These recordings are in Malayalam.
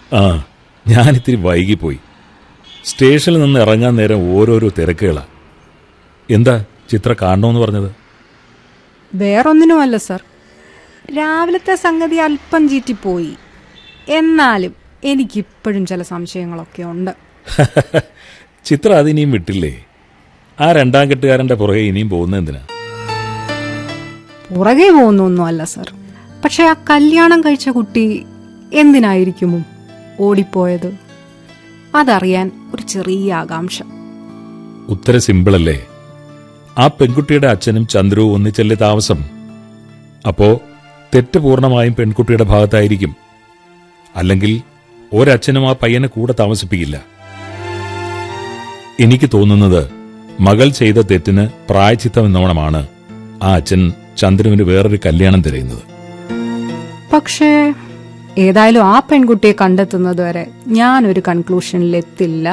ആ ഞാനിത്തിരി വൈകിപ്പോയി സ്റ്റേഷനിൽ നിന്ന് ഇറങ്ങാൻ നേരം ഓരോരോ തിരക്കുകളാ എന്താ ചിത്ര കാണണമെന്ന് പറഞ്ഞത് വേറൊന്നിനുമല്ല സർ രാവിലത്തെ സംഗതി അല്പം ചീറ്റിപ്പോയി എന്നാലും എനിക്കിപ്പോഴും ചില സംശയങ്ങളൊക്കെ ഉണ്ട് ചിത്ര അതിനിയും വിട്ടില്ലേ ആ രണ്ടാം കെട്ടുകാരന്റെ പുറകെ ഇനിയും പോകുന്ന എന്തിനാ പുറകെ പോകുന്നൊന്നുമല്ല സർ പക്ഷെ ആ കല്യാണം കഴിച്ച കുട്ടി എന്തിനായിരിക്കുമോ ഓടിപ്പോയത് അതറിയാൻ ഒരു ചെറിയ ആകാംക്ഷ ഉത്തര സിമ്പിളല്ലേ ആ പെൺകുട്ടിയുടെ അച്ഛനും ചന്ദ്രുവും ഒന്നിച്ചല്ലേ താമസം അപ്പോ തെറ്റ് പൂർണ്ണമായും പെൺകുട്ടിയുടെ ഭാഗത്തായിരിക്കും അല്ലെങ്കിൽ ഒരച്ഛനും ആ പയ്യനെ കൂടെ താമസിപ്പിക്കില്ല എനിക്ക് തോന്നുന്നത് മകൾ ചെയ്ത തെറ്റിന് പ്രായച്ചിത്തം എന്നോണമാണ് ആ അച്ഛൻ ചന്ദ്രുവിന് വേറൊരു കല്യാണം തിരയുന്നത് പക്ഷേ ഏതായാലും ആ പെൺകുട്ടിയെ കണ്ടെത്തുന്നത് വരെ ഞാനൊരു കൺക്ലൂഷനിലെത്തില്ല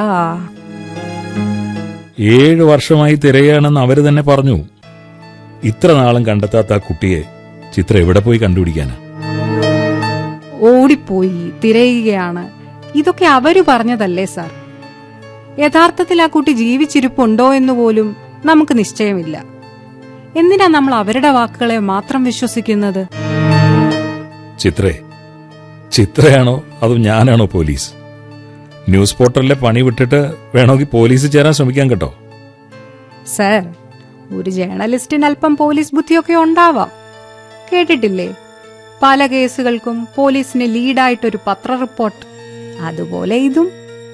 ഏഴ് വർഷമായി തിരയുകയാണെന്ന് അവര് തന്നെ പറഞ്ഞു ഇത്ര നാളും കണ്ടെത്താത്ത ആ കുട്ടിയെ ചിത്ര എവിടെ പോയി കണ്ടുപിടിക്കാനാ ഓടിപ്പോയി തിരയുകയാണ് ഇതൊക്കെ അവര് പറഞ്ഞതല്ലേ സാർ യഥാർത്ഥത്തിൽ ആ കുട്ടി ജീവിച്ചിരിപ്പുണ്ടോ എന്ന് പോലും നമുക്ക് നിശ്ചയമില്ല എന്തിനാ നമ്മൾ അവരുടെ വാക്കുകളെ മാത്രം വിശ്വസിക്കുന്നത് ചിത്രേ ചിത്രയാണോ അതോ ഞാനാണോ പോലീസ് ന്യൂസ് പോർട്ടലിലെ പണി വിട്ടിട്ട് വേണമെങ്കിൽ പോലീസ് ചേരാൻ ശ്രമിക്കാൻ കേട്ടോ സർ ഒരു ജേർണലിസ്റ്റിന് അല്പം പോലീസ് ബുദ്ധിയൊക്കെ ഉണ്ടാവാം കേട്ടിട്ടില്ലേ പല കേസുകൾക്കും പോലീസിന് ലീഡായിട്ടൊരു പത്ര റിപ്പോർട്ട് അതുപോലെ ഇതും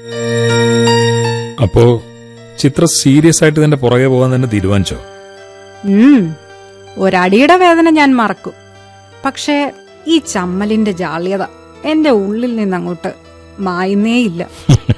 അപ്പോ ചിത്ര സീരിയസ് ആയിട്ട് തന്നെ പുറകെ പോകാൻ തന്നെ തീരുമാനിച്ചോ ഉം ഒരടിയുടെ വേദന ഞാൻ മറക്കും പക്ഷേ ഈ ചമ്മലിന്റെ ജാള്യത എന്റെ ഉള്ളിൽ നിന്നങ്ങോട്ട് മായുന്നേയില്ല